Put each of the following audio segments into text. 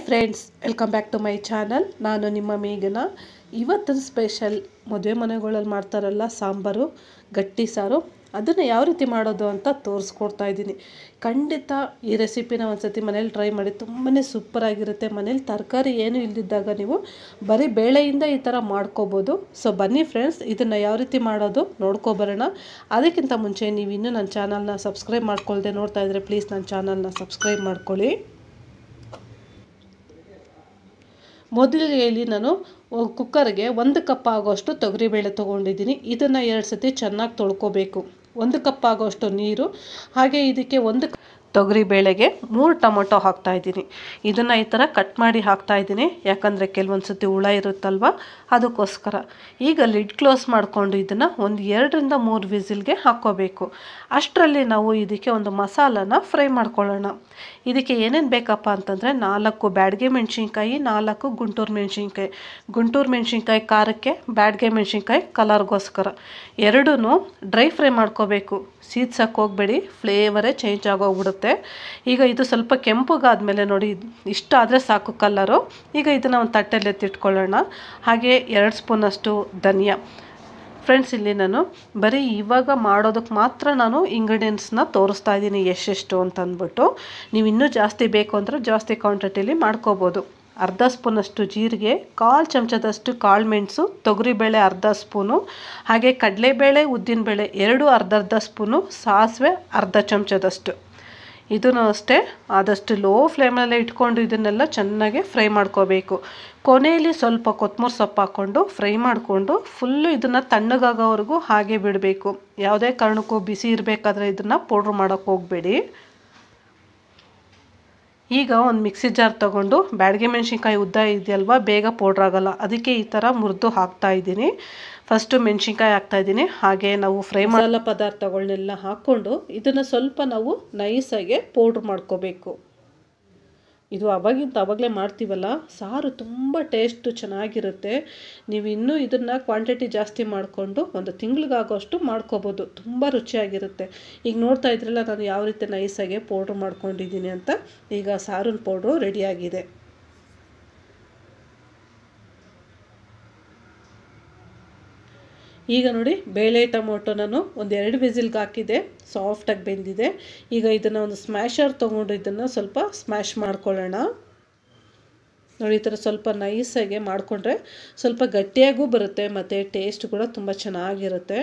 friends welcome back to my channel ನಾನು ನಿಮ್ಮ ಮೇಘನ ಇವತ್ತಿನ ಸ್ಪೆಷಲ್ ಮದುವೆ ಮನೆಗಳಲ್ಲಿ ಮಾಡ್ತಾರಲ್ಲ ಸಾಂಬಾರು ಗಟ್ಟಿ ಸಾರು ಅದನ್ನು ಯಾವ ರೀತಿ ಮಾಡೋದು ಅಂತ ತೋರಿಸ್ಕೊಡ್ತಾ ಇದ್ದೀನಿ ಖಂಡಿತ ಈ ರೆಸಿಪಿನ ಒಂದ್ಸತಿ ಮನೇಲಿ ಟ್ರೈ ಮಾಡಿ ತುಂಬಾ ಸೂಪರಾಗಿರುತ್ತೆ ಮನೇಲಿ ತರಕಾರಿ ಏನು ಇಲ್ದಿದ್ದಾಗ ನೀವು ಬರೀ ಬೇಳೆಯಿಂದ ಈ ಥರ ಮಾಡ್ಕೋಬೋದು ಸೊ ಬನ್ನಿ ಫ್ರೆಂಡ್ಸ್ ಇದನ್ನು ಯಾವ ರೀತಿ ಮಾಡೋದು ನೋಡ್ಕೊಬರೋಣ ಅದಕ್ಕಿಂತ ಮುಂಚೆ ನೀವು ಇನ್ನೂ ನನ್ನ ಚಾನಲ್ನ ಸಬ್ಸ್ಕ್ರೈಬ್ ಮಾಡ್ಕೊಳ್ದೆ ನೋಡ್ತಾ ಇದ್ದರೆ ಪ್ಲೀಸ್ ನನ್ನ ಚಾನಲ್ನ ಸಬ್ಸ್ಕ್ರೈಬ್ ಮಾಡ್ಕೊಳ್ಳಿ ಮೊದಲಿಗೆ ಇಲ್ಲಿ ನಾನು ಕುಕ್ಕರ್ಗೆ ಒಂದು ಕಪ್ ಆಗೋಷ್ಟು ತೊಗರಿಬೇಳೆ ತೊಗೊಂಡಿದ್ದೀನಿ ಇದನ್ನು ಎರಡು ಸತಿ ಚೆನ್ನಾಗಿ ತೊಳ್ಕೊಬೇಕು ಒಂದು ಕಪ್ ಆಗೋಷ್ಟು ನೀರು ಹಾಗೆ ಇದಕ್ಕೆ ಒಂದು ತೊಗರಿ ಬೇಳೆಗೆ ಮೂರು ಟೊಮೊಟೊ ಹಾಕ್ತಾಯಿದ್ದೀನಿ ಇದನ್ನು ಈ ಥರ ಕಟ್ ಮಾಡಿ ಹಾಕ್ತಾಯಿದ್ದೀನಿ ಯಾಕಂದರೆ ಕೆಲವೊಂದು ಸತಿ ಹುಳ ಇರುತ್ತಲ್ವ ಅದಕ್ಕೋಸ್ಕರ ಈಗ ಲಿಡ್ ಕ್ಲೋಸ್ ಮಾಡಿಕೊಂಡು ಇದನ್ನು ಒಂದು ಎರಡರಿಂದ ಮೂರು ವಿಸಿಲ್ಗೆ ಹಾಕ್ಕೋಬೇಕು ಅಷ್ಟರಲ್ಲಿ ನಾವು ಇದಕ್ಕೆ ಒಂದು ಮಸಾಲನ ಫ್ರೈ ಮಾಡ್ಕೊಳ್ಳೋಣ ಇದಕ್ಕೆ ಏನೇನು ಬೇಕಪ್ಪ ಅಂತಂದರೆ ನಾಲ್ಕು ಬ್ಯಾಡ್ಗೆ ಮೆಣಸಿನ್ಕಾಯಿ ನಾಲ್ಕು ಗುಂಟೂರು ಮೆಣಸಿನ್ಕಾಯಿ ಗುಂಟೂರು ಮೆಣಸಿನ್ಕಾಯಿ ಖಾರಕ್ಕೆ ಬ್ಯಾಡ್ಗೆ ಮೆಣಸಿನ್ಕಾಯಿ ಕಲರ್ಗೋಸ್ಕರ ಎರಡೂ ಡ್ರೈ ಫ್ರೈ ಮಾಡ್ಕೋಬೇಕು ಸೀದ್ಸಕ್ಕೆ ಹೋಗಬೇಡಿ ಫ್ಲೇವರೇ ಚೇಂಜ್ ಆಗೋಗ್ಬಿಡುತ್ತೆ ಈಗ ಇದು ಸ್ವಲ್ಪ ಕೆಂಪುಗಾದ್ಮೇಲೆ ನೋಡಿ ಇಷ್ಟ ಆದರೆ ಸಾಕು ಕಲ್ಲರು ಈಗ ಇದನ್ನು ಒಂದು ತಟ್ಟೆಯಲ್ಲಿ ಎತ್ತಿಟ್ಕೊಳ್ಳೋಣ ಹಾಗೆ ಎರಡು ಸ್ಪೂನಷ್ಟು ಧನಿಯಾ ಫ್ರೆಂಡ್ಸ್ ಇಲ್ಲಿ ನಾನು ಬರೀ ಇವಾಗ ಮಾಡೋದಕ್ಕೆ ಮಾತ್ರ ನಾನು ಇಂಗ್ರೀಡಿಯೆಂಟ್ಸ್ನ ತೋರಿಸ್ತಾ ಇದ್ದೀನಿ ಎಷ್ಟೆಷ್ಟು ಅಂತಂದ್ಬಿಟ್ಟು ನೀವು ಇನ್ನೂ ಜಾಸ್ತಿ ಬೇಕು ಅಂದರೆ ಜಾಸ್ತಿ ಕ್ವಾಂಟಿಟಿಲಿ ಮಾಡ್ಕೋಬೋದು ಅರ್ಧ ಸ್ಪೂನಷ್ಟು ಜೀರಿಗೆ ಕಾಲು ಚಮಚದಷ್ಟು ಕಾಳು ಮೆಣಸು ತೊಗರಿಬೇಳೆ ಅರ್ಧ ಸ್ಪೂನು ಹಾಗೆ ಕಡಲೆಬೇಳೆ ಉದ್ದಿನಬೇಳೆ ಎರಡು ಅರ್ಧ ಅರ್ಧ ಸ್ಪೂನು ಸಾಸಿವೆ ಅರ್ಧ ಚಮಚದಷ್ಟು ಇದನ್ನು ಅಷ್ಟೇ ಆದಷ್ಟು ಲೋ ಫ್ಲೇಮಲ್ಲೇ ಇಟ್ಕೊಂಡು ಇದನ್ನೆಲ್ಲ ಚೆನ್ನಾಗಿ ಫ್ರೈ ಮಾಡ್ಕೋಬೇಕು ಕೊನೆಯಲ್ಲಿ ಸ್ವಲ್ಪ ಕೊತ್ತಂಬರಿ ಸೊಪ್ಪು ಹಾಕ್ಕೊಂಡು ಫ್ರೈ ಮಾಡಿಕೊಂಡು ಫುಲ್ಲು ಇದನ್ನು ತಣ್ಣಗಾಗೋವರೆಗೂ ಹಾಗೆ ಬಿಡಬೇಕು ಯಾವುದೇ ಕಾರಣಕ್ಕೂ ಬಿಸಿ ಇರಬೇಕಾದ್ರೆ ಇದನ್ನು ಪೌಡ್ರ್ ಮಾಡೋಕ್ಕೆ ಹೋಗಬೇಡಿ ಈಗ ಒಂದು ಮಿಕ್ಸಿ ಜಾರ್ ತೊಗೊಂಡು ಬ್ಯಾಡಗೆ ಮೆಣಸಿನ್ಕಾಯಿ ಉದ್ದ ಇದೆಯಲ್ವ ಬೇಗ ಪೌಡ್ರ್ ಆಗೋಲ್ಲ ಅದಕ್ಕೆ ಈ ಥರ ಮುರಿದು ಹಾಕ್ತಾ ಇದ್ದೀನಿ ಫಸ್ಟು ಮೆಣಸಿನ್ಕಾಯಿ ಹಾಕ್ತಾಯಿದ್ದೀನಿ ಹಾಗೆ ನಾವು ಫ್ರೈ ಮಸಾಲ ಪದಾರ್ಥಗಳನ್ನೆಲ್ಲ ಹಾಕ್ಕೊಂಡು ಇದನ್ನು ಸ್ವಲ್ಪ ನಾವು ನೈಸಾಗೆ ಪೌಡ್ರ್ ಮಾಡ್ಕೋಬೇಕು ಇದು ಅವಾಗಿಂದ ಅವಾಗಲೇ ಮಾಡ್ತೀವಲ್ಲ ಸಾರು ತುಂಬ ಟೇಸ್ಟು ಚೆನ್ನಾಗಿರುತ್ತೆ ನೀವು ಇನ್ನೂ ಇದನ್ನು ಕ್ವಾಂಟಿಟಿ ಜಾಸ್ತಿ ಮಾಡಿಕೊಂಡು ಒಂದು ತಿಂಗಳಿಗಾಗೋಷ್ಟು ಮಾಡ್ಕೋಬೋದು ತುಂಬ ರುಚಿಯಾಗಿರುತ್ತೆ ಈಗ ನೋಡ್ತಾ ಇದ್ರಲ್ಲ ನಾನು ಯಾವ ರೀತಿ ನೈಸಾಗೆ ಪೌಡ್ರ್ ಮಾಡ್ಕೊಂಡಿದ್ದೀನಿ ಅಂತ ಈಗ ಸಾರಿನ ಪೌಡ್ರು ರೆಡಿಯಾಗಿದೆ ಈಗ ನೋಡಿ ಬೇಳೆ ಟೊಮೊಟೊ ನಾನು ಒಂದು ಎರಡು ವಿಸಿಲ್ಗೆ ಹಾಕಿದೆ ಸಾಫ್ಟಾಗಿ ಬೆಂದಿದೆ ಈಗ ಇದನ್ನು ಒಂದು ಸ್ಮ್ಯಾಶರ್ ತೊಗೊಂಡು ಇದನ್ನು ಸ್ವಲ್ಪ ಸ್ಮ್ಯಾಶ್ ಮಾಡ್ಕೊಳ್ಳೋಣ ನೋಡಿ ಈ ಥರ ಸ್ವಲ್ಪ ನೈಸಾಗೆ ಮಾಡಿಕೊಂಡ್ರೆ ಸ್ವಲ್ಪ ಗಟ್ಟಿಯಾಗೂ ಬರುತ್ತೆ ಮತ್ತು ಟೇಸ್ಟ್ ಕೂಡ ತುಂಬ ಚೆನ್ನಾಗಿರುತ್ತೆ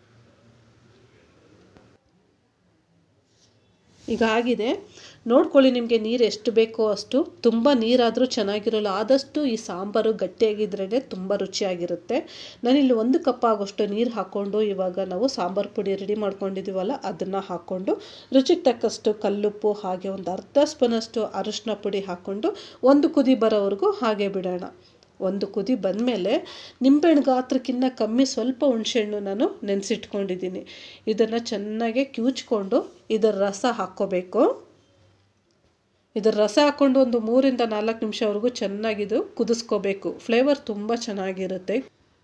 ಈಗ ಆಗಿದೆ ನೋಡ್ಕೊಳ್ಳಿ ನಿಮಗೆ ನೀರು ಎಷ್ಟು ಬೇಕೋ ಅಷ್ಟು ತುಂಬ ನೀರಾದರೂ ಚೆನ್ನಾಗಿರೋಲ್ಲ ಆದಷ್ಟು ಈ ಸಾಂಬಾರು ಗಟ್ಟಿಯಾಗಿದ್ರೇ ತುಂಬ ರುಚಿಯಾಗಿರುತ್ತೆ ನಾನಿಲ್ಲಿ ಒಂದು ಕಪ್ ಆಗೋಷ್ಟು ನೀರು ಹಾಕ್ಕೊಂಡು ಇವಾಗ ನಾವು ಸಾಂಬಾರು ಪುಡಿ ರೆಡಿ ಮಾಡ್ಕೊಂಡಿದ್ದೀವಲ್ಲ ಅದನ್ನು ಹಾಕ್ಕೊಂಡು ರುಚಿಗೆ ತಕ್ಕಷ್ಟು ಕಲ್ಲುಪ್ಪು ಹಾಗೆ ಒಂದು ಅರ್ಧ ಸ್ಪೂನಷ್ಟು ಅರಿಶಿನ ಪುಡಿ ಹಾಕ್ಕೊಂಡು ಒಂದು ಕುದಿ ಬರೋವರೆಗೂ ಹಾಗೆ ಬಿಡೋಣ ಒಂದು ಕುದಿ ಬಂದಮೇಲೆ ನಿಂಬೆಹಣ್ಣು ಗಾತ್ರಕ್ಕಿಂತ ಕಮ್ಮಿ ಸ್ವಲ್ಪ ಹುಣಸೆಹಣ್ಣು ನಾನು ನೆನೆಸಿಟ್ಕೊಂಡಿದ್ದೀನಿ ಇದನ್ನು ಚೆನ್ನಾಗಿ ಕಿವುಚ್ಕೊಂಡು ಇದರ ರಸ ಹಾಕ್ಕೋಬೇಕು ಇದರ ರಸ ಹಾಕ್ಕೊಂಡು ಒಂದು ಮೂರಿಂದ ನಾಲ್ಕು ನಿಮಿಷವರೆಗೂ ಚೆನ್ನಾಗಿದು ಕುದಿಸ್ಕೋಬೇಕು ಫ್ಲೇವರ್ ತುಂಬ ಚೆನ್ನಾಗಿರುತ್ತೆ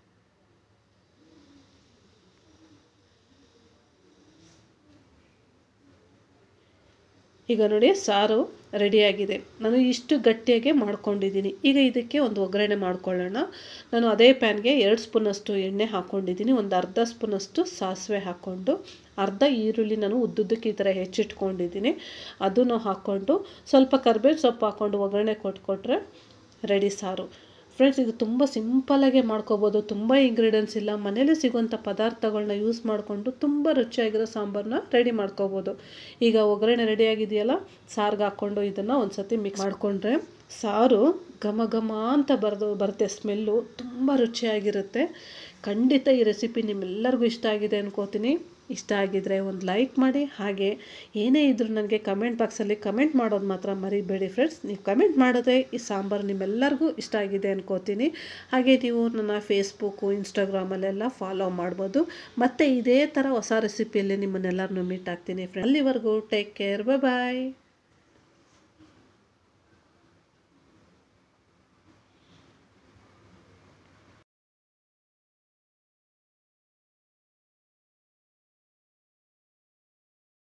ಈಗ ನೋಡಿ ಸಾರು ರೆಡಿಯಾಗಿದೆ ನಾನು ಇಷ್ಟು ಗಟ್ಟಿಯಾಗೆ ಮಾಡ್ಕೊಂಡಿದ್ದೀನಿ ಈಗ ಇದಕ್ಕೆ ಒಂದು ಒಗ್ಗರಣೆ ಮಾಡ್ಕೊಳ್ಳೋಣ ನಾನು ಅದೇ ಪ್ಯಾನ್ಗೆ ಎರಡು ಸ್ಪೂನಷ್ಟು ಎಣ್ಣೆ ಹಾಕ್ಕೊಂಡಿದ್ದೀನಿ ಒಂದು ಅರ್ಧ ಸ್ಪೂನಷ್ಟು ಸಾಸಿವೆ ಹಾಕ್ಕೊಂಡು ಅರ್ಧ ಈರುಳ್ಳಿ ನಾನು ಉದ್ದುದ್ದಕ್ಕೆ ಈ ಥರ ಹೆಚ್ಚಿಟ್ಕೊಂಡಿದ್ದೀನಿ ಅದನ್ನು ಹಾಕ್ಕೊಂಡು ಸ್ವಲ್ಪ ಕರ್ಬೇವು ಸೊಪ್ಪು ಹಾಕ್ಕೊಂಡು ಒಗ್ಗರಣೆ ಕೊಟ್ಕೊಟ್ರೆ ರೆಡಿ ಸಾರು ಫ್ರೆಂಡ್ಸ್ ಇದು ತುಂಬ ಸಿಂಪಲಾಗೆ ಮಾಡ್ಕೋಬೋದು ತುಂಬ ಇಂಗ್ರೀಡಿಯೆಂಟ್ಸ್ ಇಲ್ಲ ಮನೇಲಿ ಸಿಗುವಂಥ ಪದಾರ್ಥಗಳನ್ನ ಯೂಸ್ ಮಾಡಿಕೊಂಡು ತುಂಬ ರುಚಿಯಾಗಿರೋ ಸಾಂಬಾರನ್ನ ರೆಡಿ ಮಾಡ್ಕೋಬೋದು ಈಗ ಒಗ್ಗರಣೆ ರೆಡಿಯಾಗಿದೆಯಲ್ಲ ಸಾರಿಗೆ ಹಾಕ್ಕೊಂಡು ಇದನ್ನು ಒಂದು ಸತಿ ಮಿಕ್ಸ್ ಮಾಡಿಕೊಂಡ್ರೆ ಸಾರು ಘಮ ಘಮ ಅಂತ ಬರೆದು ಬರುತ್ತೆ ಸ್ಮೆಲ್ಲು ತುಂಬ ರುಚಿಯಾಗಿರುತ್ತೆ ಖಂಡಿತ ಈ ರೆಸಿಪಿ ನಿಮ್ಮೆಲ್ಲರಿಗೂ ಇಷ್ಟ ಆಗಿದೆ ಅನ್ಕೋತೀನಿ ಇಷ್ಟ ಆಗಿದರೆ ಒಂದು ಲೈಕ್ ಮಾಡಿ ಹಾಗೆ ಏನೇ ಇದ್ದರೂ ನನಗೆ ಕಮೆಂಟ್ ಬಾಕ್ಸಲ್ಲಿ ಕಮೆಂಟ್ ಮಾಡೋದು ಮಾತ್ರ ಮರಿಬೇಡಿ ಫ್ರೆಂಡ್ಸ್ ನೀವು ಕಮೆಂಟ್ ಮಾಡಿದ್ರೆ ಈ ಸಾಂಬಾರು ನಿಮ್ಮೆಲ್ಲರಿಗೂ ಇಷ್ಟ ಆಗಿದೆ ಅನ್ಕೋತೀನಿ ಹಾಗೆ ನೀವು ನನ್ನ ಫೇಸ್ಬುಕ್ಕು ಇನ್ಸ್ಟಾಗ್ರಾಮಲ್ಲೆಲ್ಲ ಫಾಲೋ ಮಾಡ್ಬೋದು ಮತ್ತು ಇದೇ ಥರ ಹೊಸ ರೆಸಿಪಿಯಲ್ಲಿ ನಿಮ್ಮನ್ನೆಲ್ಲರನ್ನೂ ಮೀಟ್ ಆಗ್ತೀನಿ ಫ್ರೆಂಡ್ ಅಲ್ಲಿವರೆಗೂ ಟೇಕ್ ಕೇರ್ ಬಾಯ್